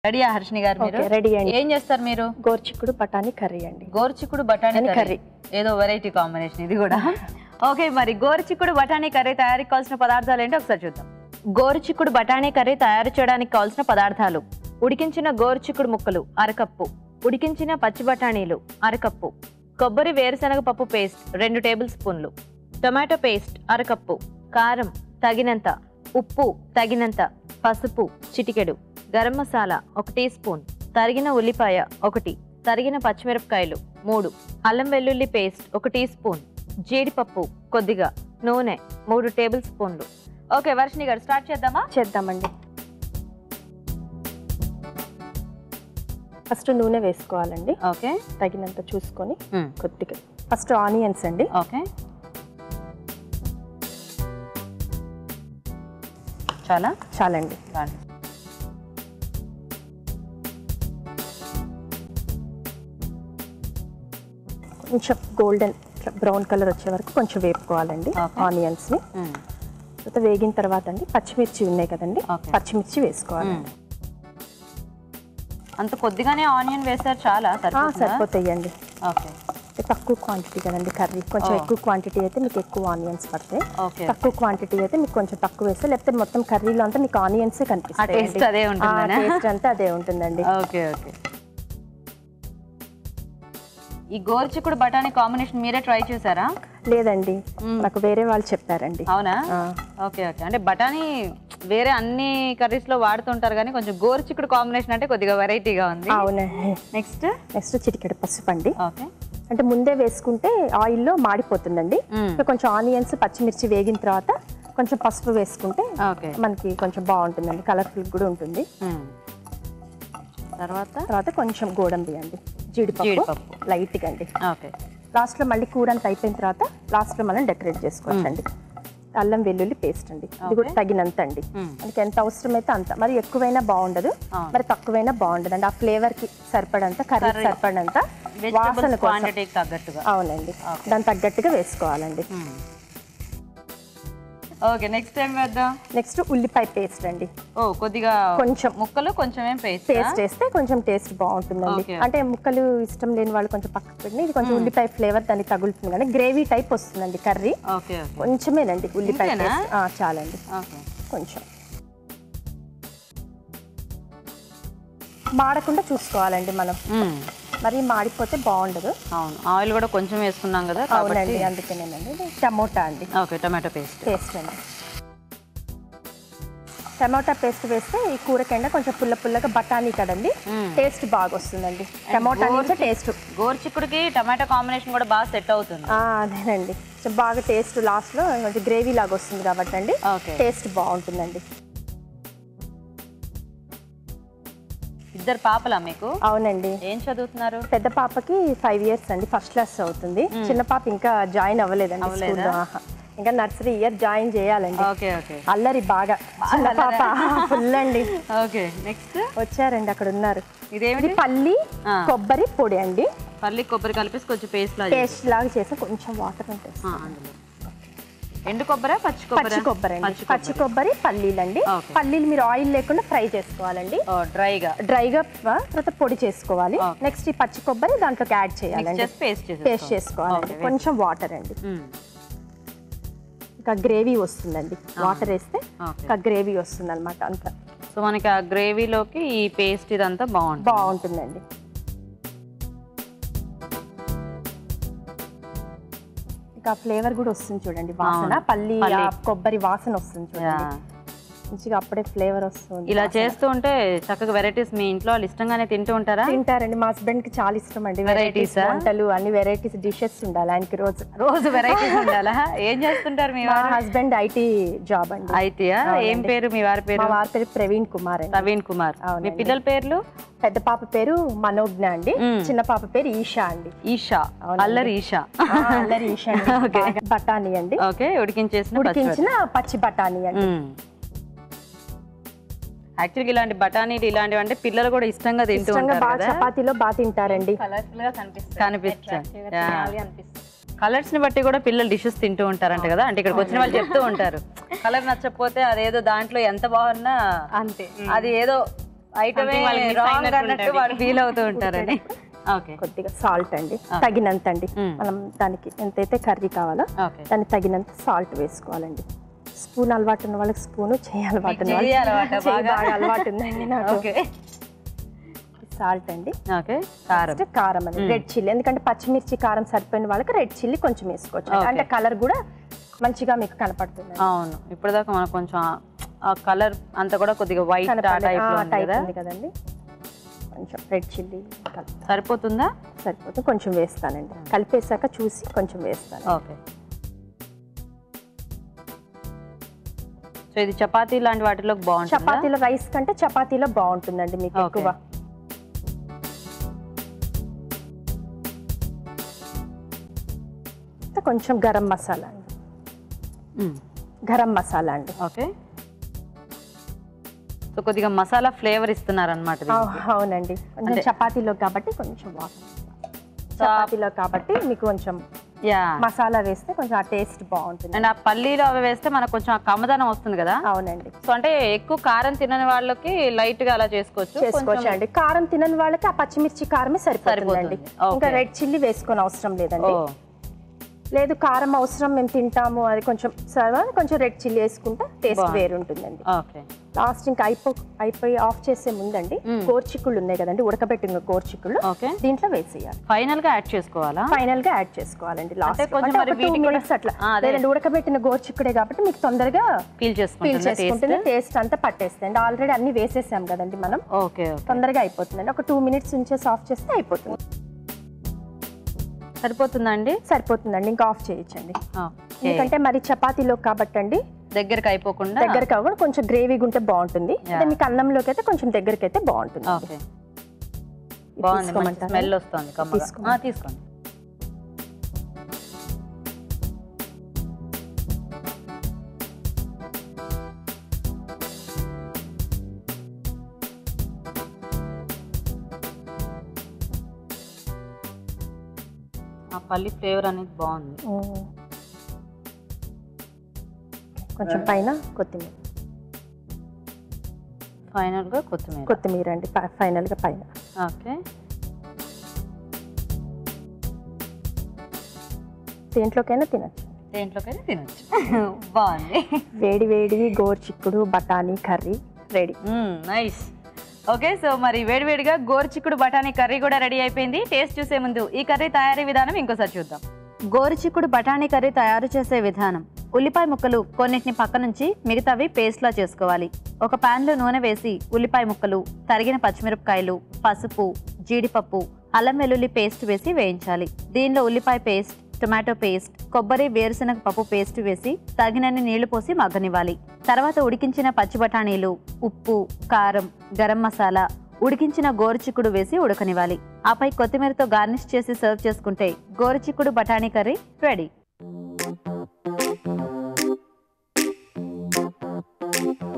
రెడీయా హర్షిని గారు మీరు ఓకే, రెడీ అండి. ఏం చేస్తారు మీరు గోర్చిక్కుడు బఠానీ కర్రీ అండి గోరుచిక్కుడు బఠానీ బఠానీ కర్రీ కర్రీ. ఏదో వెరైటీ కాంబినేషన్ ఇది కూడా ఓకే మరి గోరుచిక్కుడు బఠానీ కర్రీ తయారీకి కావాల్సిన పదార్థాలు ఏంటో ఒకసారి చూద్దాం గోరుచిక్కుడు బఠానీ కర్రీ తయారు చేయడానికి కావాల్సిన పదార్థాలు ఉడికించిన గోరుచిక్కుడు ముక్కలు అరకప్పు ఉడికించిన పచ్చి బఠానీలు అరకప్పు కొబ్బరి వేరుశనగ పప్పు పేస్ట్ రెండు టేబుల్ స్పూన్లు టొమాటో పేస్ట్ అరకప్పు కారం తగినంత ఉప్పు తగినంత పసుపు చిటికెడు గరం మసాలా ఒక టీ స్పూన్ తరిగిన ఉల్లిపాయ ఒకటి తరిగిన పచ్చిమిరపకాయలు మూడు అల్లం వెల్లుల్లి పేస్ట్ ఒక టీ స్పూన్ జీడిపప్పు కొద్దిగా నూనె మూడు టేబుల్ స్పూన్లు ఓకే వర్షిని గారు స్టార్ట్ చేద్దామా చేద్దామండి ఫస్ట్ నూనె వేసుకోవాలండి ఓకే తగినంత చూసుకొని కొద్దిగా ఫస్ట్ ఆనియన్స్ అండి ఓకే చాలా చాలండి బాగుంది. కొంచెం గోల్డెన్ బ్రౌన్ కలర్ వచ్చే వరకు కొంచెం వేపుకోవాలండి Okay. ఆనియన్స్ని మ్మ్. తర్వాత వేగిన తర్వాత అండి పచ్చిమిర్చి ఉన్నాయి కదండి Okay. పచ్చిమిర్చి వేసుకోవాలి మ్మ్. అంత కొద్దిగానే ఆనియన్ వేస్తారు చాలా సరిపోతుందా? సరిపోతాయండి ఓకే తక్కువ క్వాంటిటీ కదండి కర్రీ కొంచెం Oh. ఎక్కువ క్వాంటిటీ అయితే మీకు ఎక్కువ ఆనియన్స్ పడతాయి ఓకే తక్కువ క్వాంటిటీ అయితే మీకు కొంచెం తక్కువ వేస్తే లేకపోతే మొత్తం కర్రీలో అంతా మీకు ఆనియన్స్ కనిపిస్తాయి taste అదే ఉంటుందనా? టేస్ట్ అంతా అదే ఉంటుందండి ఓకే ఓకే ఈ గోరుచిక్కుడు బఠానీ కాంబినేషన్ మీరే ట్రై చేశారా లేదండి మ్మ్. నాకు వేరే వాళ్ళు చెప్పారండి అవునా ఆ, ఓకే ఓకే అంటే బఠానీ వేరే అన్ని కర్రీస్ లో వాడుతుంటారు కానీ కొంచెం గోరుచిక్కుడు కాంబినేషన్ అంటే కొద్దిగా వెరైటీగా ఉంది అవునండి నెక్స్ట్ నెక్స్ట్ చిటికెడు పసుపు అండి ఓకే అంటే ముందే వేసుకుంటే ఆయిల్లో మాడిపోతుందండి మ్మ్. ఇంకా కొంచెం ఆనియన్స్ పచ్చిమిర్చి వేగిన తర్వాత కొంచెం పసుపు వేసుకుంటే ఓకే మనకి కొంచెం బాగుంటుందండి కలర్ఫుల్ కూడా ఉంటుంది మ్మ్. తర్వాత తర్వాత కొంచెం గోడంబి అండి జీడిపప్పు జీడిపప్పు. లైట్గా అండి ఓకే లాస్ట్లో మళ్ళీ కూర అంతా అయిపోయిన తర్వాత లాస్ట్లో మనం డెకరేట్ చేసుకోవచ్చండి అల్లం వెల్లుల్లి పేస్ట్ అండి ఇది కూడా Okay. తగినంత అండి మ్మ్. మనకి ఎంత అవసరమైతే అంత మరి ఎక్కువైనా బాగుండదు అవును. మరి తక్కువైనా బాగుండదు అండి ఆ ఫ్లేవర్ కి సరిపడంత కర్రీ Curry. సరిపడంత వాసన వెజిటబుల్స్ కోసం క్వాంటిటీకి తగ్గట్టుగా అవునండి Okay. దాని తగ్గట్టుగా వేసుకోవాలండి మ్మ్. ఓకే నెక్స్ట్ టైం వేద్దాం నెక్స్ట్ ఉల్లిపాయ పేస్ట్ అండి ఓ కొద్దిగా కొంచెం ముక్కలు కొంచెం ఏం పేస్ట్ పేస్ట్ వేస్తే కొంచెం టేస్ట్ బాగుంటుందండి Okay. అంటే ముక్కలు ఇష్టం లేని వాళ్ళు కొంచెం పక్కకు పెట్టి ఇది కొంచెం ఉల్లిపాయ ఫ్లేవర్ దానికి తగులుతుంది కానీ గ్రేవీ టైప్ వస్తుందండి కర్రీ ఓకే ఓకే కొంచెమేనండి ఉల్లిపాయ ఇంతేనా? పేస్ట్ ఆ, చాలండి ఓకే కొంచెం మాడకుండా చూసుకోవాలండి మనం మ్మ్. మరి మాడిపోతే బాగుండదు అవును ఆయిల్ కూడా కొంచెం వేసుకున్నాం కదా కాబట్టి అవునండి అందుకేనేనండి ఇది టమోటా అండి ఓకే టమాటో పేస్ట్ పేస్ట్ అండి టమోటా పేస్ట్ వేస్తే ఈ కూరకండ కొంచెం పుల్ల పుల్లగా బఠానీ కదండి మ్మ్. టేస్ట్ బాగా వస్తుందండి టమోటా నుంచి టేస్ట్ గోరుచిక్కుడుకి టమాటో కాంబినేషన్ కూడా బాగా సెట్ అవుతుంది అదేనండి కొంచెం బాగా టేస్ట్ లాస్ట్లో కొంచెం గ్రేవీ లాగా వస్తుంది కాబట్టి అండి ఓకే టేస్ట్ బాగుంటుందండి ఇద్దరు పాపలా మీకు అవునండి ఏం చదువుతున్నారు పెద్ద పాపకి ఫైవ్ ఇయర్స్ అండి ఫస్ట్ క్లాస్ అవుతుంది చిన్న పాప ఇంకా జాయిన్ అవ్వలేదండి అవ్వలేదా? స్కూల్లో ఆహా. ఇంకా నర్సరీ ఇయర్ జాయిన్ చేయాలండి ఓకే ఓకే అల్లరి బాగా చిన్న పాప ఫుల్ అండి ఓకే నెక్స్ట్ వచ్చారండి అక్కడ ఉన్నారు ఇది ఇదేమిటి పల్లి ఆ. కొబ్బరి పొడి అండి పల్లి కొబ్బరి కలిపేసి కొంచెం పేస్ట్ లా పేస్ట్ లాగా చేసి కొంచెం వాటర్ ఉంటుంది ఆ, అందులో ఎండు కొబ్బరా పచ్చి కొబ్బరా పచ్చి కొబ్బరి అండి పచ్చి పచ్చి కొబ్బరి పల్లీలు అండి Okay. పల్లీలు మీరు ఆయిల్ లేకుండా ఫ్రై చేసుకోవాలండి ఓ డ్రైగా డ్రైగా తర్వాత పొడి చేసుకోవాలి Okay. నెక్స్ట్ ఈ పచ్చి కొబ్బరి దాంట్లోకి యాడ్ మిక్స్ చేయాలండి చేసి పేస్ట్ చేసి పేస్ట్ చేసుకోవాలండి కొంచెం వాటర్ అండి ఇంకా గ్రేవీ వస్తుందండి వాటర్ వేస్తే ఓకే ఇంకా గ్రేవీ వస్తుంది అనమాట అంత సో మనకి ఆ గ్రేవీలోకి ఈ పేస్ట్ ఇదంతా బాగుంటుంది బాగుంటుందండి ఇంకా ఫ్లేవర్ కూడా వస్తుంది చూడండి వాసన అవును. పల్లి పల్లి. ఆ కొబ్బరి వాసన వస్తుంది చూడండి యా. మంచిగా అప్పుడే ఫ్లేవర్ వస్తుంది ఇలా వాసన. చేస్తూ ఉంటే చక్కగా వెరైటీస్ మీ ఇంట్లో వాళ్ళు ఇష్టంగానే తింటూ ఉంటారా తింటారండి మా హస్బెండ్ కి చాలా ఇష్టం అండి Varieties వెరైటీస్ ఆ? వంటలు అన్ని వెరైటీస్ డిషెస్ ఉండాలి ఆయనకి రోజు రోజు వెరైటీస్ ఉండాలా ఏం చేస్తుంటారు మీ మా వారు హస్బెండ్ ఐటీ జాబ్ అండి అయితేయా ఏం అవునండి. పేరు మీ వారి మా పేరు వారి పేరు ప్రవీణ్ కుమార్ అండి ప్రవీణ్ కుమార్ మీ అవునండి. పిల్లల పేర్లు పెద్ద పాప పేరు మనోజ్ఞ అండి మ్మ్. చిన్న పాప పేరు ఈషా అండి ఈషా అవునండి. అల్లరి ఈషా ఆ, అల్లరి ఈషా అండి. Okay. బాగా బఠానీ అండి ఓకే ఉడికించేసిన పచ్చి ఉడికించిన పచ్చి బఠానీ అండి యాక్చువల్గా ఇలాంటి బఠానీలు ఇలాంటివి అంటే పిల్లలు కూడా ఇష్టంగా తింటూ ఇష్టంగా ఉంటారు బాగా కదా చపాతీలో బాగా తింటారండి కలర్ఫుల్ గా కనిపిస్తుంది కనిపిస్తాయి తినాలి అనిపిస్తుంది కలర్స్ ని బట్టి కూడా పిల్లలు డిషెస్ తింటూ ఉంటారంట కదా అంటే ఇక్కడికి వచ్చిన వాళ్ళు చెప్తూ ఉంటారు కలర్ నచ్చకపోతే అదేదో దాంట్లో ఎంత బాగున్నా అంతే అది ఏదో ఐటమే Something వాళ్ళకి miss రాంగ్ అయినట్టు అన్నట్టు ఉంటది. వాళ్ళు ఫీల్ అవుతూ ఉంటారని ఓకే కొద్దిగా సాల్ట్ అండి ఆ. తగినంత అండి మ్మ్. మనం దానికి ఎంతైతే కర్రీ కావాలో ఓకే దానికి తగినంత సాల్ట్ వేసుకోవాలండి స్పూన్ అలవాటు ఉన్న వాళ్ళకి స్పూను చేయి అలవాటు ఉన్న మీకు చెయ్యి వాళ్ళకి అలవాటా చెయ్యి బాగా? బాగా అలవాటు ఉందండి నాకు ఓకే సాల్ట్ అండి ఓకే కారం Next కారం అండి రెడ్ చిల్లీ ఎందుకంటే పచ్చిమిర్చి కారం సరిపోయిన వాళ్ళకి రెడ్ చిల్లీ కొంచెం వేసుకోవచ్చు Okay. అంటే కలర్ కూడా మంచిగా మీకు కనపడుతుంది అవును ఇప్పుడు దాకా మనకు కొంచెం ఆ- ఆ కలర్ అంతా కూడా కొద్దిగా వైట్ ఆ టైప్ లో ఉంది టైప్ కదా ఉంది కదండి కొంచెం రెడ్ చిల్లీ సరిపోతుందా సరిపోతుంది కొంచెం వేస్తానండి కలిపేశాక చూసి కొంచెం వేస్తాను ఓకే సో ఇది చపాతీ లాంటి వాటిలో బాగుంటుంది చపాతీలో రైస్ కంటే చపాతీలో బాగుంటుందండి మీకు Okay. ఎక్కువ ఇంకా కొంచెం గరం మసాలా అండి గరం మసాలా అండి ఓకే సో కొద్దిగా మసాలా ఫ్లేవర్ ఇస్తున్నారు అనమాట అవు- అవునండి కొంచెం అంటే- చపాతీలో కాబట్టి కొంచెం బాగుంటుంది చపాతీలో కాబట్టి మీకు కొంచెం యా మసాలా వేస్తే కొంచెం ఆ టేస్ట్ బాగుంటుంది అండ్ ఆ పల్లీలు అవి వేస్తే మనకు కొంచెం ఆ కమ్మదనం వస్తుంది కదా అవునండి సో అంటే ఎక్కువ కారం తినని వాళ్ళకి లైట్ గా అలా చేసుకోవచ్చు చేసుకోవచ్చు కొంచెం- అండి కారం తినని వాళ్ళకి ఆ పచ్చిమిర్చి కారమే సరిపోతుందండి సరిపోతుంది. Okay. ఇంకా రెడ్ చిల్లీ వేసుకొని అవసరం లేదండి ఓ లేదు కారం అవసరం మేము తింటాము అది కొంచెం సర్వ కొంచెం రెడ్ చిల్లీ వేసుకుంటే టేస్ట్ బాగుంది. వేరు ఉంటుందండి ఓకే లాస్ట్ ఇంకా అయిపో అయిపోయి ఆఫ్ చేసే ముందండి మ్మ్. గోర్చిక్కుళ్ళు ఉన్నాయి కదండి ఉడకబెట్టిన గోర్చిక్కుళ్ళు ఓకే దీంట్లో వేసేయాలి ఫైనల్ గా యాడ్ చేసుకోవాలా ఫైనల్ గా యాడ్ చేసుకోవాలండి లాస్ట్ అంటే కొంచెం మరి వీటికి కూడా- అట్లా ఆ, అదే. లేదండి ఉడకబెట్టిన గోర్చిక్కుడే కాబట్టి మీకు తొందరగా ఫీల్ ఫీల్ చేసుకుంటుందా చేసుకుంటుంది టేస్ట్ టేస్ట్ అంతా పట్టేస్తుంది ఆల్రెడీ అన్ని వేసేసాం కదండి మనం ఓకే ఓకే తొందరగా అయిపోతుందండి ఒక టూ మినిట్స్ ఉంచేసి ఆఫ్ చేస్తే అయిపోతుంది సరిపోతుందా అండి సరిపోతుందండి ఇంకా ఆఫ్ చేయొచ్చండి ఓకే ఎందుకంటే మరి చపాతీలో కాబట్టి అండి దగ్గరికి అయిపోకుండా దగ్గర కాకుండా కొంచెం గ్రేవీగా ఉంటే బాగుంటుంది Yeah. అదే మీకు అన్నంలోకి అయితే కొంచెం దగ్గరికి అయితే బాగుంటుంది ఓకే బాగుంది మంచి తీసుకోమంటారా? స్మెల్ వస్తుంది కమ్మగా తీసుకోమంటారా? ఆ, తీసుకోండి ఆ పల్లి ఫ్లేవర్ అనేది బాగుంది మ్మ్. కొంచెం పైన కొత్తిమీర ఫైనల్ గా కొత్తిమీర కొత్తిమీర అండి ప- ఫైనల్ గా పైన ఓకే దేంట్లోకైనా తినచ్చు దేంట్లోకైనా తినొచ్చు బాగుంది వేడి వేడి గోరుచిక్కుడు బఠానీ curry ready nice okay so మరి వేడివేడిగా గోరుచిక్కుడు బఠానీ కర్రీ కూడా రెడీ అయిపోయింది టేస్ట్ చూసే ముందు ఈ కర్రీ తయారీ విధానం ఇంకోసారి చూద్దాం గోరుచిక్కుడు బఠానీ కర్రీ తయారు చేసే విధానం ఉల్లిపాయ ముక్కలు కొన్నిటిని పక్క నుంచి మిగతావి పేస్ట్లా చేసుకోవాలి ఒక pan లో నూనె వేసి ఉల్లిపాయ ముక్కలు తరిగిన పచ్చిమిరపకాయలు పసుపు జీడిపప్పు అల్లం వెల్లుల్లి పేస్ట్ వేసి వేయించాలి దీనిలో ఉల్లిపాయ పేస్ట్ టొమాటో పేస్ట్ కొబ్బరి వేరుశనగ పప్పు పేస్ట్ వేసి తగినన్ని నీళ్లు పోసి మగ్గనివ్వాలి తర్వాత ఉడికించిన పచ్చి బఠానీలు ఉప్పు కారం గరం మసాలా ఉడికించిన గోరుచిక్కుడు వేసి ఉడకనివ్వాలి ఆపై కొత్తిమీరతో గార్నిష్ చేసి సర్వ్ చేసుకుంటే గోరుచిక్కుడు బఠానీ కర్రీ రెడీ